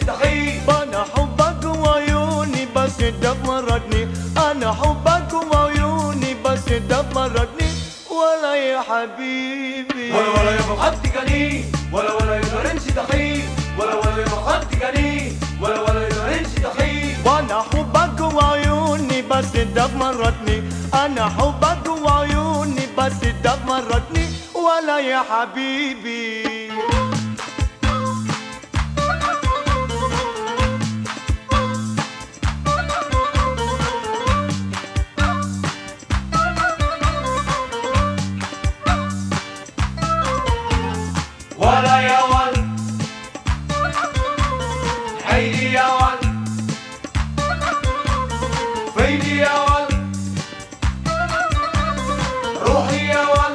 تخيب انا حبك وعيوني بس دمرتني انا حبك وعيوني بس دمرتني ولا يا حبيبي ولا ولا يا خدت جنين ولا ولا يا برنس تخيب ولا ولا يا خدت جنين ولا ولا يا برنس تخيب وانا حبك وعيوني بس دمرتني انا حبك وعيوني بس دمرتني ولا يا حبيبي ولا يا ول عيني يا ول فيني يا ول روحي يا ول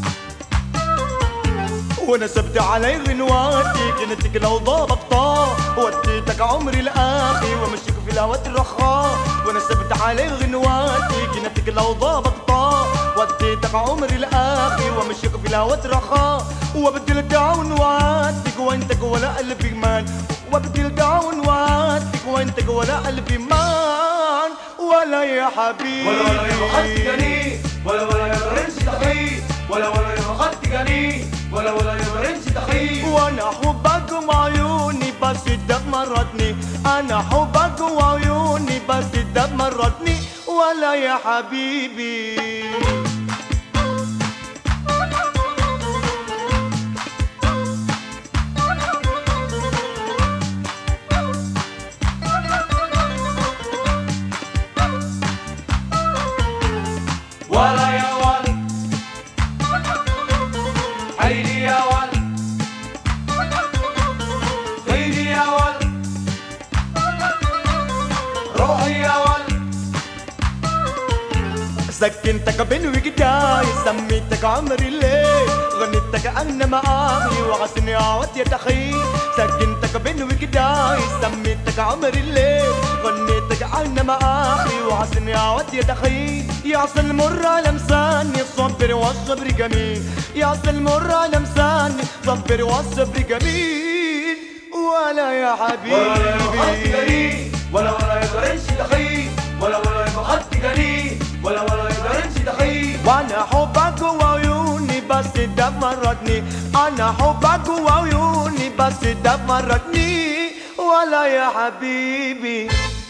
وانا سبت علي غنواتي كنتك لو ضابك طار وديتك عمري الاخي ومشيك في الهوى الرخاء وانا سبت علي غنواتي كنتك لو ضابك طار وديتك عمري الاخي ومشيك في الهوى الرخاء وبدلت عنواتك وانتك ولا قلبي مان وبدلت عنواتك وانتك ولا قلبي مان ولا يا حبيبي ولا ولا يا خدت جنين ولا ولا يا برنس تخيب ولا ولا يا خدت جنين ولا ولا يا برنس تخيب وانا حبك وعيوني بس دمرتني انا حبك وعيوني بس دمرتني ولا يا حبيبي ولا يا ول عيني يا ول فيني يا ول روحي يا ول سكنتك بين وجداي سميتك عمري الليل غنيتك انا معاي وعسني عود يا تخي سكنتك بين وجداي سميتك عمري الليل غنيتك انا معاي وعسني عود يا تخي يا عسل مر على لمساني صبر والصبر جميل يا عسل مر على لمساني صبر والصبر جميل ولا يا ولا ولا يا خدت حبيبي جنين ولا ولا يا برنس تخيب ولا ولا يا خدت جنين ولا ولا يا برنس تخيب وانا حبك وعيوني بس دمرتني انا حبك وعيوني بس دمرتني ولا يا حبيبي